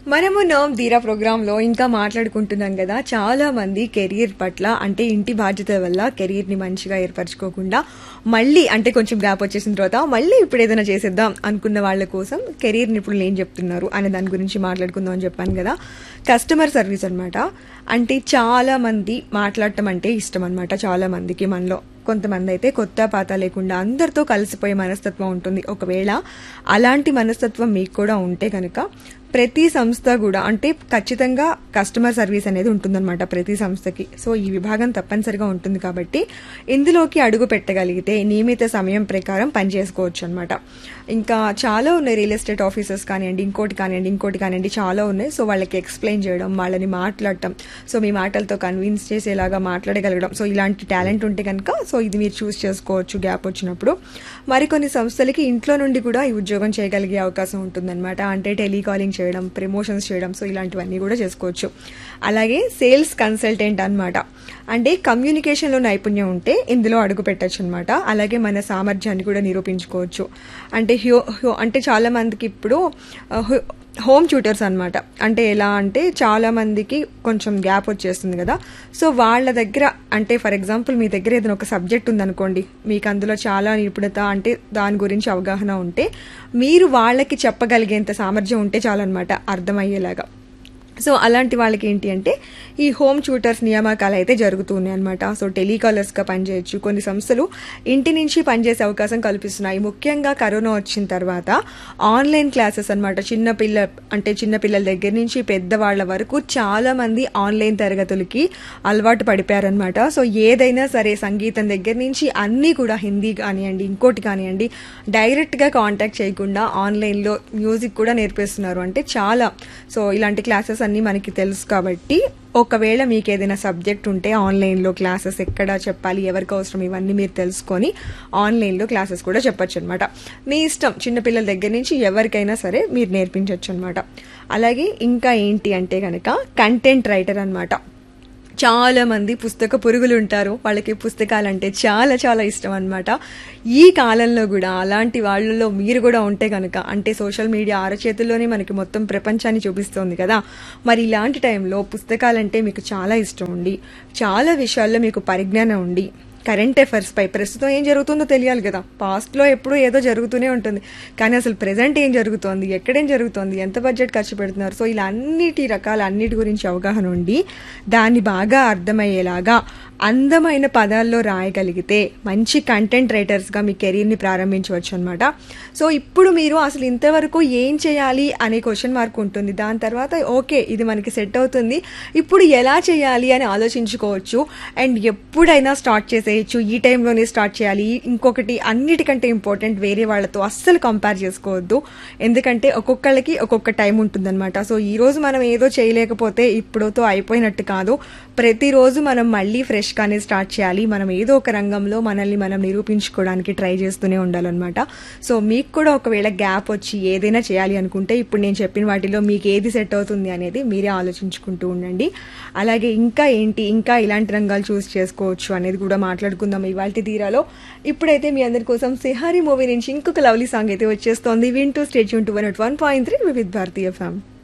మనము నోమ్ ధీరా ప్రోగ్రాంలో ఇంకా మాట్లాడుకుంటున్నాం కదా చాలా మంది కెరీర్ పట్ల అంటే ఇంటి బాధ్యత వల్ల కెరీర్ ని మంచిగా ఏర్పరచుకోకుండా మళ్ళీ అంటే కొంచెం గ్యాప్ వచ్చేసిన తర్వాత మళ్ళీ ఇప్పుడు ఏదైనా చేసేద్దాం అనుకున్న వాళ్ళ కోసం కెరీర్ నిపుణులు ఏం చెప్తున్నారు అనే దాని గురించి మాట్లాడుకుందాం అని చెప్పాను కదా కస్టమర్ సర్వీస్ అన్నమాట అంటే చాలా మంది మాట్లాడటం అంటే ఇష్టం అనమాట చాలా మందికి మనలో కొంతమంది అయితే కొత్త పాత లేకుండా అందరితో కలిసిపోయే మనస్తత్వం ఉంటుంది ఒకవేళ అలాంటి మనస్తత్వం మీకు కూడా ఉంటే కనుక ప్రతి సంస్థ కూడా అంటే ఖచ్చితంగా కస్టమర్ సర్వీస్ అనేది ఉంటుందన్నమాట ప్రతి సంస్థకి సో ఈ విభాగం తప్పనిసరిగా ఉంటుంది కాబట్టి ఇందులోకి అడుగు పెట్టగలిగితే నియమిత సమయం ప్రకారం పనిచేసుకోవచ్చు అనమాట ఇంకా చాలా ఉన్నాయి రియల్ ఎస్టేట్ ఆఫీసర్స్ కానివ్వండి ఇంకోటి కానివ్వండి ఇంకోటి కానివ్వండి చాలా ఉన్నాయి సో వాళ్ళకి ఎక్స్ప్లెయిన్ చేయడం వాళ్ళని మాట్లాడటం సో మీ మాటలతో కన్విన్స్ చేసేలాగా మాట్లాడగలగడం సో ఇలాంటి టాలెంట్ ఉంటే కనుక సో ఇది మీరు చూస్ చేసుకోవచ్చు గ్యాప్ వచ్చినప్పుడు మరికొన్ని సంస్థలకి ఇంట్లో నుండి కూడా ఈ ఉద్యోగం చేయగలిగే అవకాశం ఉంటుందన్నమాట అంటే టెలికాలింగ్ చేయడం ప్రమోషన్స్ చేయడం సో ఇలాంటివన్నీ కూడా చేసుకోవచ్చు అలాగే సేల్స్ కన్సల్టెంట్ అన్నమాట అంటే కమ్యూనికేషన్లో నైపుణ్యం ఉంటే ఇందులో అడుగు పెట్టచ్చు అనమాట అలాగే మన సామర్థ్యాన్ని కూడా నిరూపించుకోవచ్చు అంటే హ్యూ హ్యూ అంటే చాలా మందికి ఇప్పుడు ఆ, హు- హోమ్ ట్యూటర్స్ అన్నమాట అంటే ఎలా అంటే చాలా మందికి కొంచెం గ్యాప్ వచ్చేస్తుంది కదా సో వాళ్ళ దగ్గర అంటే ఫర్ ఎగ్జాంపుల్ మీ దగ్గర ఏదైనా ఒక సబ్జెక్ట్ ఉందనుకోండి మీకు అందులో చాలా నిపుణత అంటే దాని గురించి అవగాహన ఉంటే మీరు వాళ్ళకి చెప్పగలిగేంత సామర్థ్యం ఉంటే చాలన్నమాట అర్థమయ్యేలాగా సో అలాంటి వాళ్ళకి ఏంటి అంటే ఈ హోమ్ ట్యూటర్స్ నియామకాలు అయితే జరుగుతున్నాయి అనమాట సో టెలికాలర్స్గా పనిచేయచ్చు కొన్ని సంస్థలు ఇంటి నుంచి పనిచేసే అవకాశం కల్పిస్తున్నాయి ముఖ్యంగా కరోనా వచ్చిన తర్వాత ఆన్లైన్ క్లాసెస్ అనమాట చిన్న పిల్ల అంటే చిన్న పిల్లల దగ్గర నుంచి పెద్దవాళ్ళ వరకు చాలా మంది ఆన్లైన్ తరగతులకి అలవాటు పడిపోయారనమాట సో ఏదైనా సరే సంగీతం దగ్గర నుంచి అన్నీ కూడా హిందీ కానివ్వండి ఇంకోటి కానివ్వండి డైరెక్ట్గా కాంటాక్ట్ చేయకుండా ఆన్లైన్లో మ్యూజిక్ కూడా నేర్పిస్తున్నారు అంటే చాలా సో ఇలాంటి క్లాసెస్ అన్నీ మనకి తెలుసు కాబట్టి ఒకవేళ మీకు ఏదైనా సబ్జెక్ట్ ఉంటే ఆన్లైన్లో క్లాసెస్ ఎక్కడ చెప్పాలి ఎవరికి అవసరం ఇవన్నీ మీరు తెలుసుకొని ఆన్లైన్లో క్లాసెస్ కూడా చెప్పొచ్చు అనమాట మీ ఇష్టం చిన్నపిల్లల దగ్గర నుంచి ఎవరికైనా సరే మీరు నేర్పించవచ్చు అనమాట అలాగే ఇంకా ఏంటి అంటే కనుక కంటెంట్ రైటర్ అనమాట చాలా మంది పుస్తక పురుగులు ఉంటారు వాళ్ళకి పుస్తకాలు అంటే చాలా చాలా ఇష్టం అనమాట ఈ కాలంలో కూడా అలాంటి వాళ్ళలో మీరు కూడా ఉంటే కనుక అంటే సోషల్ మీడియా అరచేతుల్లోనే మనకి మొత్తం ప్రపంచాన్ని చూపిస్తోంది కదా మరి ఇలాంటి టైంలో పుస్తకాలంటే మీకు చాలా ఇష్టం ఉండి చాలా విషయాల్లో మీకు పరిజ్ఞానం ఉండి కరెంట్ అఫైర్స్ పై ప్రస్తుతం ఏం జరుగుతుందో తెలియాలి కదా పాస్ట్ లో ఎప్పుడూ ఏదో జరుగుతూనే ఉంటుంది కానీ అసలు ప్రెసెంట్ ఏం జరుగుతోంది ఎక్కడేం జరుగుతోంది ఎంత బడ్జెట్ ఖర్చు పెడుతున్నారు సో ఇలా అన్నిటి రకాల అన్నిటి గురించి అవగాహన ఉండి దాన్ని బాగా అర్థమయ్యేలాగా అందమైన పదాల్లో రాయగలిగితే మంచి కంటెంట్ రైటర్స్గా మీ కెరీర్ని ప్రారంభించవచ్చు అనమాట సో ఇప్పుడు మీరు అసలు ఇంతవరకు ఏం చేయాలి అనే క్వశ్చన్ మార్క్ ఉంటుంది దాని తర్వాత ఓకే ఇది మనకి సెట్ అవుతుంది ఇప్పుడు ఎలా చేయాలి అని ఆలోచించుకోవచ్చు అండ్ ఎప్పుడైనా స్టార్ట్ చేసేయచ్చు ఈ టైంలోనే స్టార్ట్ చేయాలి ఇంకొకటి అన్నిటికంటే ఇంపార్టెంట్ వేరే వాళ్ళతో అస్సలు కంపేర్ చేసుకోవద్దు ఎందుకంటే ఒక్కొక్కళ్ళకి ఒక్కొక్క టైం ఉంటుందన్నమాట సో ఈ రోజు మనం ఏదో చేయలేకపోతే ఇప్పుడుతో అయిపోయినట్టు కాదు ప్రతిరోజు మనం మళ్ళీ ఫ్రెష్గానే స్టార్ట్ చేయాలి మనం ఏదో ఒక రంగంలో మనల్ని మనం నిరూపించుకోవడానికి ట్రై చేస్తూనే ఉండాలన్నమాట సో మీకు కూడా ఒకవేళ గ్యాప్ వచ్చి ఏదైనా చేయాలి అనుకుంటే ఇప్పుడు నేను చెప్పిన వాటిలో మీకు ఏది సెట్ అవుతుంది అనేది మీరే ఆలోచించుకుంటూ ఉండండి అలాగే ఇంకా ఏంటి ఇంకా ఇలాంటి రంగాలు చూస్ చేసుకోవచ్చు అనేది కూడా మాట్లాడుకుందాం ఇవాళ తీరాలో ఇప్పుడైతే మీ అందరి కోసం సిహారీ మూవీ నుంచి ఇంకొక లవ్లీ సాంగ్ అయితే వచ్చేస్తోంది వింటూ state tune to one one point three with భారతీయ ఫ్యామ్